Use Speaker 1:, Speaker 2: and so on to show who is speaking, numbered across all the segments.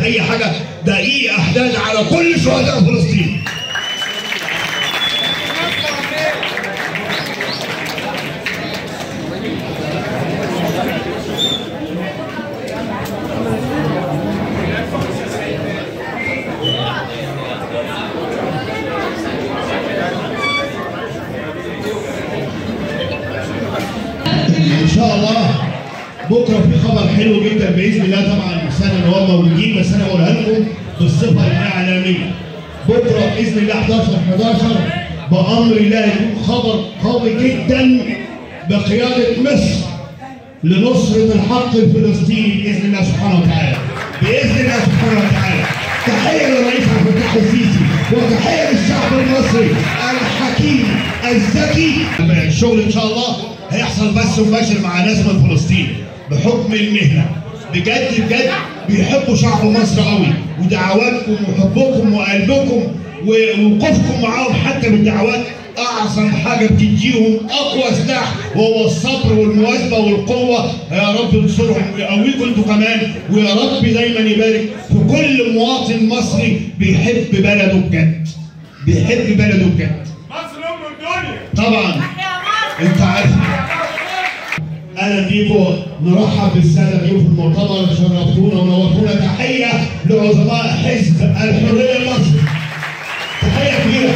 Speaker 1: اي حاجه دقيقه احداث على كل شهداء فلسطين ان شاء الله بكره في خبر حلو جدا باذن الله طبعا السنه ان هم موجودين بس انا بقولها لكم بالصفه الاعلاميه بكره باذن الله 11 11 بامر الله يكون خبر قوي جدا بقياده مصر لنصره الحق الفلسطيني باذن الله سبحانه وتعالى باذن الله سبحانه وتعالى تحيه للرئيس عبد الفتاح السيسي وتحيه للشعب المصري الحكيم الذكي الشغل ان شاء الله هيحصل بث مباشر مع ناس من فلسطين بحكم المهنه بجد بجد بيحبوا شعب مصر قوي ودعواتكم وحبكم وقلبكم ووقوفكم معاهم حتى بالدعوات اعظم حاجه بتديهم اقوى سلاح وهو الصبر والمواظبه والقوه يا رب انصرهم ويقويكم انتوا كمان ويا رب دايما يبارك في كل مواطن مصري بيحب بلده بجد بيحب بلده بجد
Speaker 2: مصر ام الدنيا
Speaker 1: طبعا انت عارف اهلا بيكم نرحب بالساده ضيوف المؤتمر شرفتونا ونورتونا تحيه لعظماء حزب الحريه المصري تحيه كبيره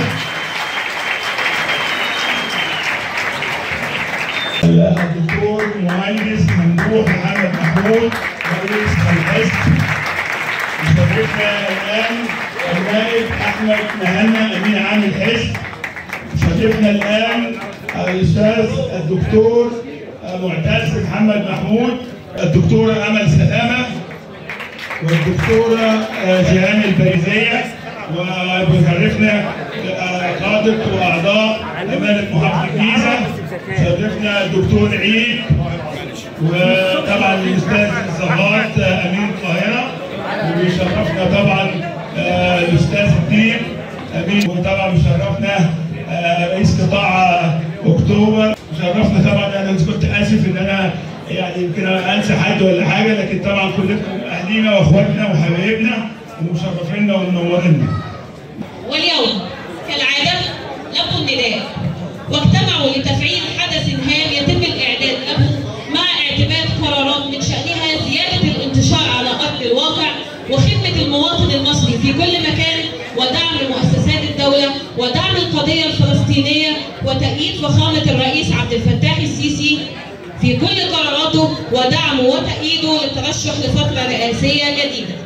Speaker 2: الدكتور مهندس ممدوح محمد محمود رئيس الحزب يشرفنا الان النائب احمد مهنا امين عام الحزب يشرفنا الان الاستاذ الدكتور معتز محمد محمود الدكتوره امل سلامه والدكتوره جيهان البريزيه وبيشرفنا قادة واعضاء امانه محافظه الجيزه شرفنا الدكتور عيد وطبعا الاستاذ زهات امين القاهره وبيشرفنا طبعا آه، الاستاذ الدين امين وطبعا بيشرفنا آه، رئيس قطاع اكتوبر شرفنا طبعا انا كنت اسف ان انا يعني يمكن انسى حد ولا حاجه لكن طبعا كلكم اهلينا واخواتنا وحبايبنا ومشرفينا ومنورينا
Speaker 3: واليوم كالعادة لبوا النداء واجتمعوا لتفعيل حدث هام يتم الإعداد له مع اعتماد قرارات من شأنها زيادة الانتشار على أرض الواقع وخدمة المواطن المصري في كل مكان ودعم مؤسسات الدولة ودعم القضية الفلسطينية وتأييد فخامة الرئيس عبد الفتاح السيسي في كل قراراته ودعمه وتأييده للترشح لفترة رئاسية جديدة